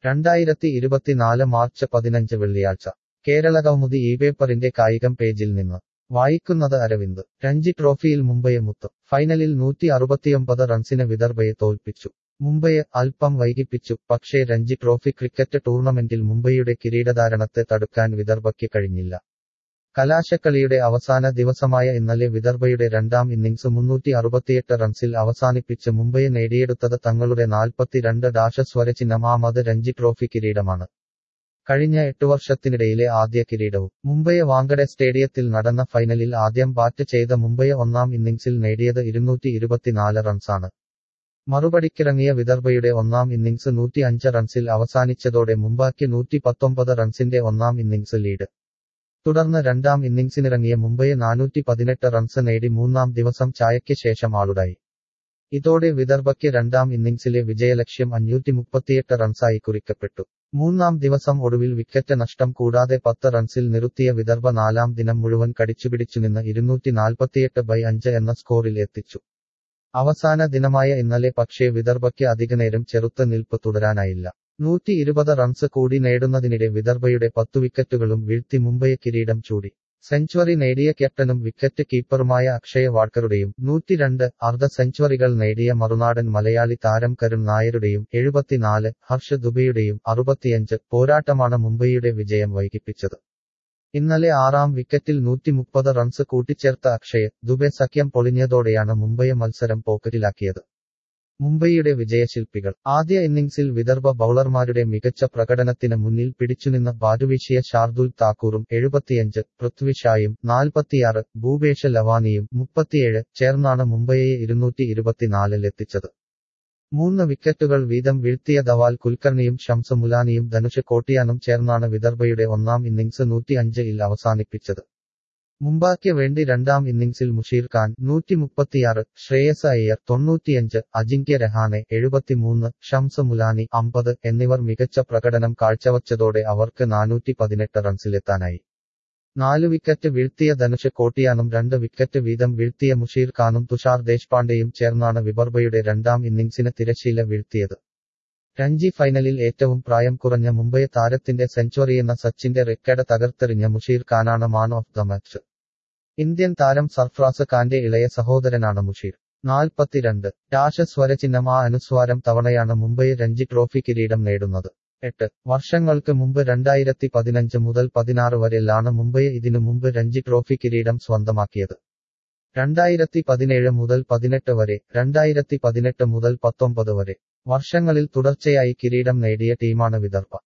രണ്ടായിരത്തി ഇരുപത്തിനാല് മാർച്ച് പതിനഞ്ച് വെള്ളിയാഴ്ച കേരള കൗമുദി ഈ പേപ്പറിന്റെ കായികം പേജിൽ നിന്ന് വായിക്കുന്നത് അരവിന്ദ് രഞ്ജി ട്രോഫിയിൽ മുംബൈയെ മുത്തും ഫൈനലിൽ നൂറ്റി അറുപത്തിയൊമ്പത് റൺസിന് വിദർഭയെ തോൽപ്പിച്ചു മുംബൈയെ അല്പം വൈകിപ്പിച്ചു പക്ഷേ രഞ്ജി ട്രോഫി ക്രിക്കറ്റ് ടൂർണമെന്റിൽ മുംബൈയുടെ കിരീടധാരണത്തെ തടുക്കാൻ വിദർഭയ്ക്ക് കഴിഞ്ഞില്ല കലാശക്കളിയുടെ അവസാന ദിവസമായ ഇന്നലെ വിദർഭയുടെ രണ്ടാം ഇന്നിംഗ്സ് മുന്നൂറ്റി അറുപത്തിയെട്ട് റൺസിൽ അവസാനിപ്പിച്ച് മുംബൈയെ നേടിയെടുത്തത് തങ്ങളുടെ നാൽപ്പത്തിരണ്ട് ഡാഷ സ്വരചിഹ്നമാമത് രഞ്ജി ട്രോഫി കിരീടമാണ് കഴിഞ്ഞ എട്ടു വർഷത്തിനിടയിലെ ആദ്യ കിരീടവും മുംബൈയെ വാങ്കഡെ സ്റ്റേഡിയത്തിൽ നടന്ന ഫൈനലിൽ ആദ്യം ബാറ്റ് ചെയ്ത മുംബൈയെ ഒന്നാം ഇന്നിംഗ്സിൽ നേടിയത് ഇരുന്നൂറ്റി ഇരുപത്തിനാല് റൺസാണ് മറുപടിക്കിറങ്ങിയ വിദർഭയുടെ ഒന്നാം ഇന്നിംഗ്സ് നൂറ്റി അഞ്ച് റൺസിൽ അവസാനിച്ചതോടെ മുംബൈക്ക് നൂറ്റി പത്തൊമ്പത് റൺസിന്റെ ഒന്നാം ഇന്നിംഗ്സ് ലീഡ് തുടർന്ന് രണ്ടാം ഇന്നിംഗ്സിനിറങ്ങിയ മുംബൈയെ നാനൂറ്റി പതിനെട്ട് റൺസ് നേടി മൂന്നാം ദിവസം ചായയ്ക്ക് ശേഷം ആളുടായി ഇതോടെ വിദർഭയ്ക്ക് രണ്ടാം ഇന്നിംഗ്സിലെ വിജയലക്ഷ്യം അഞ്ഞൂറ്റി മുപ്പത്തിയെട്ട് റൺസായി കുറിക്കപ്പെട്ടു മൂന്നാം ദിവസം ഒടുവിൽ വിക്കറ്റ് നഷ്ടം കൂടാതെ പത്ത് റൺസിൽ നിർത്തിയ വിദർഭ നാലാം ദിനം മുഴുവൻ കടിച്ചുപിടിച്ചുനിന്ന് ഇരുന്നൂറ്റി നാൽപ്പത്തിയെട്ട് ബൈ അഞ്ച് എന്ന സ്കോറിൽ എത്തിച്ചു അവസാന ദിനമായ ഇന്നലെ പക്ഷേ വിദർഭയ്ക്ക് അധികനേരം ചെറുത്ത് നിൽപ്പ് തുടരാനായില്ല നൂറ്റി ഇരുപത് റൺസ് കൂടി നേടുന്നതിനിടെ വിദർഭയുടെ പത്തു വിക്കറ്റുകളും വീഴ്ത്തി മുംബൈയെ കിരീടം ചൂടി സെഞ്ചുറി നേടിയ ക്യാപ്റ്റനും വിക്കറ്റ് കീപ്പറുമായ അക്ഷയ വാഡ്കറുടെയും നൂറ്റിരണ്ട് അർദ്ധ സെഞ്ചുറികൾ നേടിയ മറുനാടൻ മലയാളി താരം കരുൺ നായരുടെയും എഴുപത്തിനാല് ഹർഷ് ദുബെയുടെയും അറുപത്തിയഞ്ച് പോരാട്ടമാണ് മുംബൈയുടെ വിജയം വൈകിപ്പിച്ചത് ഇന്നലെ ആറാം വിക്കറ്റിൽ നൂറ്റി മുപ്പത് റൺസ് കൂട്ടിച്ചേർത്ത അക്ഷയ് ദുബെ സഖ്യം പൊളിഞ്ഞതോടെയാണ് മുംബൈയെ മത്സരം പോക്കറ്റിലാക്കിയത് മുംബൈയുടെ വിജയശില്പികൾ ആദ്യ ഇന്നിംഗ്സിൽ വിദർഭ ബൌളർമാരുടെ മികച്ച പ്രകടനത്തിന് മുന്നിൽ പിടിച്ചുനിന്ന ബാറ്റുവീശിയ ഷാർദുൽ താക്കൂറും എഴുപത്തിയഞ്ച് പൃഥ്വി ഷായും നാൽപ്പത്തിയാറ് ഭൂപേഷ ലവാനിയും മുപ്പത്തിയേഴ് ചേർന്നാണ് മുംബൈയെ ഇരുന്നൂറ്റി ഇരുപത്തിനാലിലെത്തിച്ചത് മൂന്ന് വിക്കറ്റുകൾ വീതം വീഴ്ത്തിയ ധവാൽ കുൽക്കർണിയും ഷംസ് മുലാനിയും ധനുഷ് കോട്ടിയാനും ചേർന്നാണ് വിദർഭയുടെ ഒന്നാം ഇന്നിംഗ്സ് നൂറ്റി അഞ്ചിൽ അവസാനിപ്പിച്ചത് മുംബൈക്ക് വേണ്ടി രണ്ടാം ഇന്നിംഗ്സിൽ മുഷീർ ഖാൻ നൂറ്റി മുപ്പത്തിയാറ് ശ്രേയസ് അയ്യർ തൊണ്ണൂറ്റിയഞ്ച് അജിങ്ക്യ രഹാനെ എഴുപത്തിമൂന്ന് ഷംസ് മുലാനി അമ്പത് എന്നിവർ മികച്ച പ്രകടനം കാഴ്ചവച്ചതോടെ അവർക്ക് നാനൂറ്റി പതിനെട്ട് റൺസിലെത്താനായി നാല് വിക്കറ്റ് വീഴ്ത്തിയ ധനുഷ് കോട്ടിയാനും രണ്ട് വിക്കറ്റ് വീതം വീഴ്ത്തിയ മുഷീർ ഖാനും തുഷാർ ദേശ്പാണ്ഡെയും ചേർന്നാണ് വിദർഭയുടെ രണ്ടാം ഇന്നിംഗ്സിന് തിരശീല വീഴ്ത്തിയത് രഞ്ജി ഫൈനലിൽ ഏറ്റവും പ്രായം കുറഞ്ഞ മുംബൈ താരത്തിന്റെ സെഞ്ചുറിയെന്ന സച്ചിന്റെ റെക്കോർഡ് തകർത്തെറിഞ്ഞ മുഷീർ ഖാനാണ് man of the match Indian താരം സർഫ്രാസ് ഖാന്റെ ഇളയ സഹോദരനാണ് മുഷീർ നാൽപ്പത്തിരണ്ട് ഡാഷ സ്വരചിഹ്നം ആ അനുസ്വാരം തവണയാണ് മുംബൈ രഞ്ജി ട്രോഫി കിരീടം നേടുന്നത് എട്ട് വർഷങ്ങൾക്ക് മുമ്പ് രണ്ടായിരത്തി പതിനഞ്ച് മുതൽ പതിനാറ് വരെയാണ് മുംബൈ ഇതിനു മുമ്പ് രഞ്ജി ട്രോഫി കിരീടം സ്വന്തമാക്കിയത് രണ്ടായിരത്തി പതിനേഴ് മുതൽ പതിനെട്ട് വരെ രണ്ടായിരത്തി പതിനെട്ട് മുതൽ പത്തൊമ്പത് വരെ വർഷങ്ങളിൽ തുടർച്ചയായി കിരീടം നേടിയ ടീമാണ് വിദർഭ